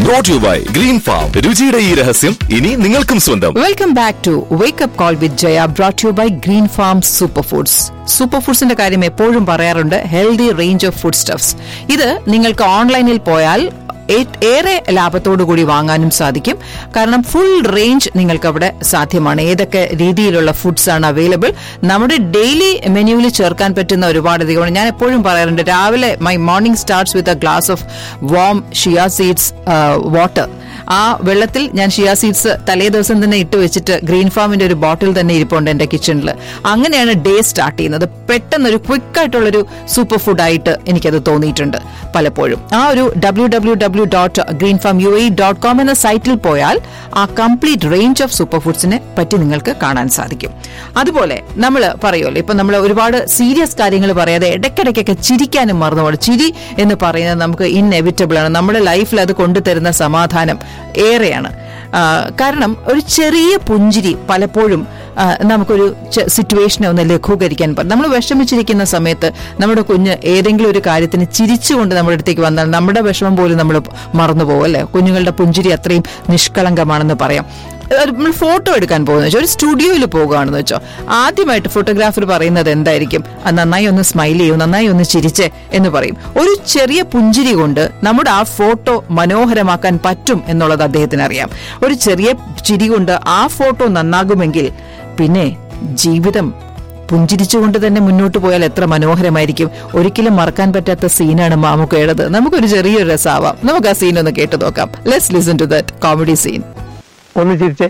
Brought you by Green Farm രുചിയുടെ ഈ രഹസ്യം ഇനി നിങ്ങൾക്കും സ്വന്തം welcome back to wake up call with Jaya brought you by Green Farm super foods super ഫുഡ്സിന്റെ കാര്യം എപ്പോഴും പറയാറുണ്ട് healthy range of food stuffs ഇത് നിങ്ങൾക്ക് ഓൺലൈനിൽ പോയാൽ ഏ- ഏറെ ലാഭത്തോടു കൂടി വാങ്ങാനും സാധിക്കും കാരണം ഫുൾ റേഞ്ച് നിങ്ങൾക്ക് അവിടെ സാധ്യമാണ് ഏതൊക്കെ രീതിയിലുള്ള ഫുഡ്സ് ആണ് അവൈലബിൾ നമ്മുടെ ഡെയിലി മെനുവിൽ ചേർക്കാൻ പറ്റുന്ന ഒരുപാടധികം ഞാൻ എപ്പോഴും പറയാറുണ്ട് രാവിലെ my morning starts with a glass of warm chia seeds water ആ വെള്ളത്തിൽ ഞാൻ ഷിയ സീഡ്സ് തലേ ദിവസം തന്നെ ഇട്ട് വെച്ചിട്ട് ഗ്രീൻ ഫാമിന്റെ ഒരു ബോട്ടിൽ തന്നെ ഇരിപ്പുണ്ട് എന്റെ കിച്ചണിൽ അങ്ങനെയാണ് ഡേ സ്റ്റാർട്ട് ചെയ്യുന്നത് പെട്ടെന്ന് ഒരു ക്വിക്ക് ആയിട്ടുള്ളൊരു സൂപ്പർ ഫുഡായിട്ട് എനിക്കത് തോന്നിയിട്ടുണ്ട് പലപ്പോഴും ആ ഒരു W W W dot Green Farm U A dot com എന്ന സൈറ്റിൽ പോയാൽ ആ കംപ്ലീറ്റ് റേഞ്ച് ഓഫ് സൂപ്പർ ഫുഡ്സിനെ പറ്റി നിങ്ങൾക്ക് കാണാൻ സാധിക്കും അതുപോലെ നമ്മൾ പറയുമല്ലോ ഇപ്പൊ നമ്മൾ ഒരുപാട് സീരിയസ് കാര്യങ്ങൾ പറയാതെ ഇടയ്ക്കിടയ്ക്കൊക്കെ ചിരിക്കാനും മറന്നുപോകും ചിരി എന്ന് പറയുന്നത് നമുക്ക് ഇന്നെവിറ്റബിൾ ആണ് നമ്മുടെ ലൈഫിൽ അത് കൊണ്ടുതരുന്ന സമാധാനം ഏറെയാണ് ആ, കാരണം ഒരു ചെറിയ പുഞ്ചിരി പലപ്പോഴും ആ, നമുക്കൊരു സിറ്റുവേഷനെ ഒന്ന് ലഘൂകരിക്കാൻ പറ്റും നമ്മൾ വിഷമിച്ചിരിക്കുന്ന സമയത്ത് നമ്മുടെ കുഞ്ഞ് ഏതെങ്കിലും ഒരു കാര്യത്തിന് ചിരിച്ചുകൊണ്ട് നമ്മുടെ അടുത്തേക്ക് വന്നാൽ നമ്മുടെ വിഷമം പോലും നമ്മൾ മറന്നുപോകും അല്ലെ കുഞ്ഞുങ്ങളുടെ പുഞ്ചിരി അത്രയും നിഷ്കളങ്കമാണെന്ന് പറയാം ഒരു നമ്മൾ ഫോട്ടോ എടുക്കാൻ പോകുന്ന വെച്ചാൽ ഒരു സ്റ്റുഡിയോയിൽ പോകുകയാണെന്ന് വെച്ചോ ആദ്യമായിട്ട് ഫോട്ടോഗ്രാഫർ പറയുന്നത് എന്തായിരിക്കും "ആ, നന്നായി ഒന്ന് സ്മൈൽ ചെയ്യൂ നന്നായി ഒന്ന് ചിരിച്ചേ എന്ന് പറയും ഒരു ചെറിയ പുഞ്ചിരി കൊണ്ട് നമ്മുടെ ആ ഫോട്ടോ മനോഹരമാക്കാൻ പറ്റും എന്നുള്ളത് അദ്ദേഹത്തിന് അറിയാം ഒരു ചെറിയ ചിരി കൊണ്ട് ആ ഫോട്ടോ നന്നാകുമെങ്കിൽ പിന്നെ ജീവിതം പുഞ്ചിരിച്ചുകൊണ്ട് തന്നെ മുന്നോട്ട് പോയാൽ എത്ര മനോഹരമായിരിക്കും ഒരിക്കലും മറക്കാൻ പറ്റാത്ത സീനാണ് മാമുക്കയുടേത് നമുക്കൊരു ചെറിയൊരു രസമാവാം നമുക്ക് ആ സീൻ ഒന്ന് കേട്ടു നോക്കാം let's listen to that comedy scene ഒന്ന് ചിരിച്ചേ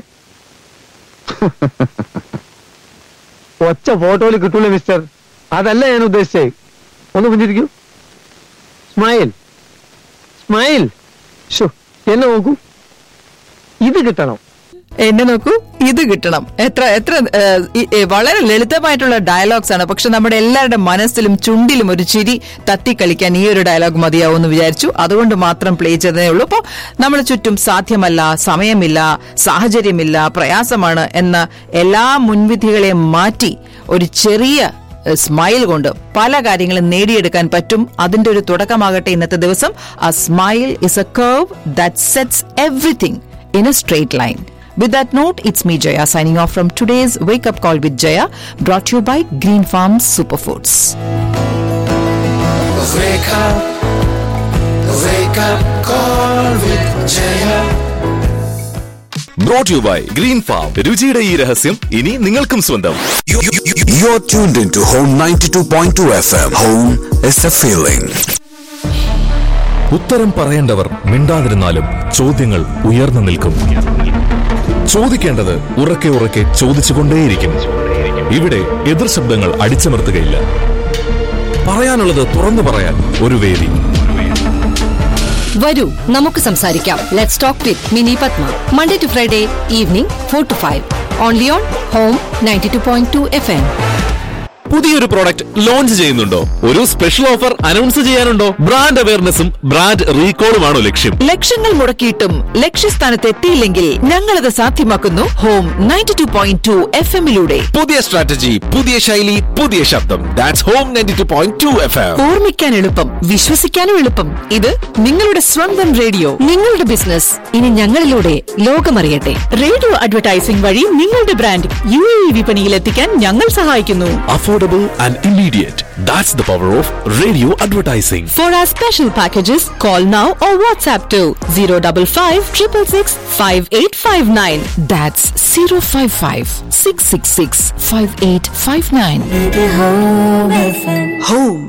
ഒച്ച ഫോട്ടോയിൽ കിട്ടൂല മിസ്റ്റർ അതല്ല ഞാൻ ഉദ്ദേശിച്ചേ ഒന്ന് പുഞ്ചിരിക്കൂ സ്മൈൽ സ്മൈൽ ഷോ എന്നെ നോക്കൂ ഇത് കിട്ടണം എന്നെ നോക്കൂ ഇത് കിട്ടണം എത്ര എത്ര ഏഹ്, ഈ- ഏഹ്, വളരെ ലളിതമായിട്ടുള്ള ഡയലോഗ്സ് ആണ് പക്ഷെ നമ്മുടെ എല്ലാവരുടെ മനസ്സിലും ചുണ്ടിലും ഒരു ചിരി തത്തിക്കളിക്കാൻ ഈ ഒരു ഡയലോഗ് മതിയാവും എന്ന് വിചാരിച്ചു അതുകൊണ്ട് മാത്രം പ്ലേ ചെയ്തതേ ഉള്ളൂ അപ്പോൾ നമ്മുടെ ചുറ്റും സാധ്യമല്ല സമയമില്ല സാഹചര്യമില്ല പ്രയാസമാണ് എന്ന എല്ലാ മുൻവിധികളെയും മാറ്റി ഒരു ചെറിയ സ്മൈൽ കൊണ്ട് പല കാര്യങ്ങളും നേടിയെടുക്കാൻ പറ്റും അതിന്റെ ഒരു തുടക്കമാകട്ടെ ഇന്നത്തെ ദിവസം ആ smile is a curve that sets everything in a straight line. With that note, it's me, Jaya, signing off from today's Wake Up Call with Jaya, brought to you by Green Farm Superfoods. Wake up, wake up, call with Jaya. Brought you by Green Farm രുചിയുടെ ഈ രഹസ്യം ഇനി നിങ്ങൾക്കും സ്വന്തം You're tuned into Home 92.2 FM. Home is a feeling. ഉത്തരം പറയേണ്ടവർ മിണ്ടാതിരുന്നാലും ചോദ്യങ്ങൾ ഉയർന്നു നിൽക്കും ചോദിക്കേണ്ടത് ഉറക്കെ ഉറക്കെ ചോദിച്ചുകൊണ്ടേയിരിക്കും ഇവിടെ എതിർ ശബ്ദങ്ങൾ അടിച്ചമർത്തുകയില്ല പറയാനുള്ളത് തുറന്നു പറയാൻ ഒരു വേദി വരൂ നമുക്ക് സംസാരിക്കാം let's talk with Mini Padma Monday to Friday evening four to five only on Home ninety two point two F M പുതിയൊരു പ്രോഡക്റ്റ് ലോഞ്ച് ചെയ്യുന്നുണ്ടോ ഒരു സ്പെഷ്യൽ ഓഫർ അനൗൺസ് ചെയ്യാനുണ്ടോ ബ്രാൻഡ് അവയർനെസ്സും ബ്രാൻഡ് റീകോളുമാണോ ലക്ഷ്യം ലക്ഷങ്ങൾ മുടക്കിയിട്ടും ലക്ഷ്യസ്ഥാനത്ത് എത്തിയില്ലെങ്കിൽ ഞങ്ങളത് സാധ്യമാക്കുന്നു Home ninety two point two F എമ്മിലൂടെ പുതിയ സ്ട്രാറ്റജി പുതിയ ശൈലി പുതിയ ശബ്ദം that's Home ninety two point two F M ഓർമ്മിക്കാൻ എളുപ്പം വിശ്വസിക്കാനും എളുപ്പം ഇത് നിങ്ങളുടെ സ്വന്തം റേഡിയോ നിങ്ങളുടെ ബിസിനസ് ഇനി ഞങ്ങളിലൂടെ ലോകമറിയട്ടെ റേഡിയോ അഡ്വർടൈസിംഗ് വഴി നിങ്ങളുടെ ബ്രാൻഡ് യു എ വിപണിയിൽ എത്തിക്കാൻ ഞങ്ങൾ സഹായിക്കുന്നു affordable and immediate that's the power of radio advertising For our special packages, call now or WhatsApp to 055 666 5859. That's 055 666 5859. Home